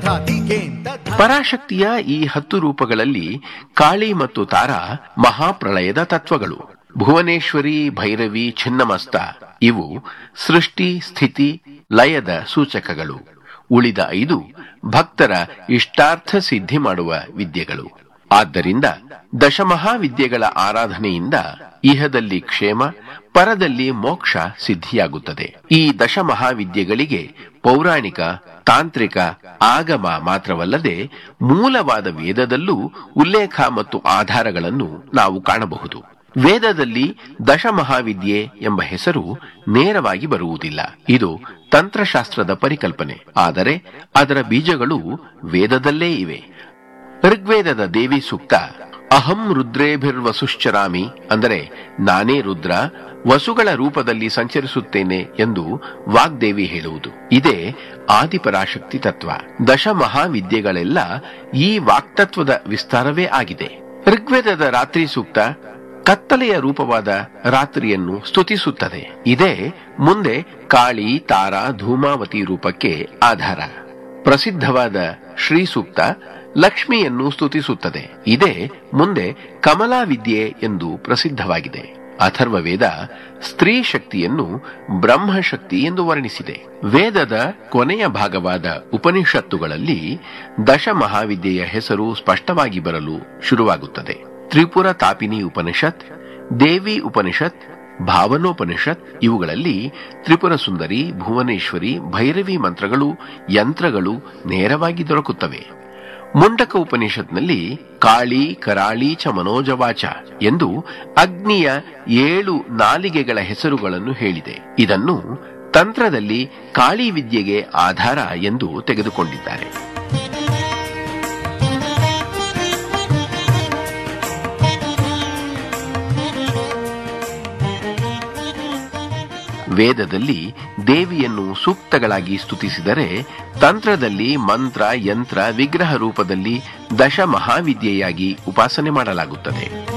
ಧಾತಿ ಕೇಂತ ಧ- ಪರಾಶಕ್ತಿಯ ಈ ಹತ್ತು ರೂಪಗಳಲ್ಲಿ ಕಾಳಿ ಮತ್ತು ತಾರಾ ಮಹಾಪ್ರಳಯದ ತತ್ವಗಳು ಭುವನೇಶ್ವರಿ ಭೈರವಿ छिನ್ನಮಸ್ತ ಇವು ಸೃಷ್ಟಿ ಸ್ಥಿತಿ ಲಯದ ಸೂಚಕಗಳು ಉಳಿದ ಐದು ಭಕ್ತರ ಇಷ್ಟಾರ್ಥ ಸಿದ್ಧಿ ಮಾಡುವ ವಿದ್ಯೆಗಳು ಆದ್ದರಿಂದ ದಶಮಹಾವಿದ್ಯೆಗಳ ಆರಾಧನೆಯಿಂದ ಇಹದಲ್ಲಿ ಕ್ಷೇಮ ಪರದಲ್ಲಿ ಮೋಕ್ಷ ಸಿದ್ಧಿಯಾಗುತ್ತದೆ ಈ ದಶಮಹಾವಿದ್ಯೆಗಳಿಗೆ ಪೌರಾಣಿಕ ತಾಂತ್ರಿಕ ಆಗಮ ಮಾತ್ರವಲ್ಲದೆ ಮೂಲವಾದ ವೇದದಲ್ಲೂ ಉಲ್ಲೇಖ ಮತ್ತು ಆಧಾರಗಳನ್ನು ನಾವು ಕಾಣಬಹುದು ವೇದದಲ್ಲಿ ದಶಮಹಾವಿದ್ಯೆ ಎಂಬ ಹೆಸರು ನೇರವಾಗಿ ಬರುವುದಿಲ್ಲ ಇದು ತಂತ್ರಶಾಸ್ತ್ರದ ಪರಿಕಲ್ಪನೆ ಆದರೆ ಅದರ ಬೀಜಗಳು ವೇದದಲ್ಲೇ ಇವೆ ಋಗ್ವೇದದ ದೇವಿ ಸೂಕ್ತ ಅಹಂ ರುದ್ರೇಭಿರ್ವಸುಶ್ಚರಾಮಿ ಅಂದರೆ ನಾನೇ ರುದ್ರ ವಸುಗಳ ರೂಪದಲ್ಲಿ ಸಂಚರಿಸುತ್ತೇನೆ ಎಂದು ವಾಗ್ದೇವಿ ಹೇಳುವುದು ಇದೇ ಆದಿಪರಾಶಕ್ತಿ ತತ್ವ ದಶ ಮಹಾವಿದ್ಯೆಗಳೆಲ್ಲ ಈ ವಾಕ್ತತ್ವದ ವಿಸ್ತಾರವೇ ಆಗಿದೆ ಋಗ್ವೇದದ ರಾತ್ರಿ ಸೂಕ್ತ ಕತ್ತಲೆಯ ರೂಪವಾದ ರಾತ್ರಿಯನ್ನು ಸ್ತುತಿಸುತ್ತದೆ ಇದೇ ಮುಂದೆ ಕಾಳಿ ತಾರಾ ಧೂಮಾವತಿ ರೂಪಕ್ಕೆ ಆಧಾರ ಪ್ರಸಿದ್ಧವಾದ ಶ್ರೀ ಸೂಕ್ತ ಲಕ್ಷ್ಮಿಯನ್ನು ಸ್ತುತಿಸುತ್ತದೆ ಇದೇ ಮುಂದೆ ಕಮಲಾ ವಿದ್ಯೆ ಎಂದು ಪ್ರಸಿದ್ಧವಾಗಿದೆ ಅಥರ್ವ ವೇದ ಸ್ತ್ರೀ ಶಕ್ತಿಯನ್ನು ಬ್ರಹ್ಮಶಕ್ತಿ ಎಂದು ವರ್ಣಿಸಿದೆ ವೇದದ ಕೊನೆಯ ಭಾಗವಾದ ಉಪನಿಷತ್ತುಗಳಲ್ಲಿ ದಶ ಮಹಾವಿದ್ಯೆಯ ಹೆಸರು ಸ್ಪಷ್ಟವಾಗಿ ಬರಲು ಶುರುವಾಗುತ್ತದೆ ತ್ರಿಪುರ ತಾಪಿನಿ ಉಪನಿಷತ್ ದೇವಿ ಉಪನಿಷತ್ ಭಾವನೋಪನಿಷತ್ ಇವುಗಳಲ್ಲಿ ತ್ರಿಪುರ ಸುಂದರಿ ಭುವನೇಶ್ವರಿ ಭೈರವಿ ಮಂತ್ರಗಳು ಯಂತ್ರಗಳು ನೇರವಾಗಿ ದೊರಕುತ್ತವೆ ಮುಂಡಕ ಉಪನಿಷತ್ನಲ್ಲಿ ಕಾಳಿ ಕರಾಳಿ ಚ ಮನೋಜವಾಚ ಎಂದು ಅಗ್ನಿಯ ಏಳು ನಾಲಿಗೆಗಳ ಹೆಸರುಗಳನ್ನು ಹೇಳಿದೆ ಇದನ್ನು ತಂತ್ರದಲ್ಲಿ ಕಾಳಿ ವಿದ್ಯೆಗೆ ಆಧಾರ ಎಂದು ತೆಗೆದುಕೊಂಡಿದ್ದಾರೆ ವೇದದಲ್ಲಿ ದೇವಿಯನ್ನು ಸೂಕ್ತಗಳಾಗಿ ಸ್ತುತಿಸಿದರೆ ತಂತ್ರದಲ್ಲಿ ಮಂತ್ರ ಯಂತ್ರ ವಿಗ್ರಹ ರೂಪದಲ್ಲಿ ದಶ ಮಹಾವಿದ್ಯೆಯಾಗಿ ಉಪಾಸನೆ ಮಾಡಲಾಗುತ್ತದೆ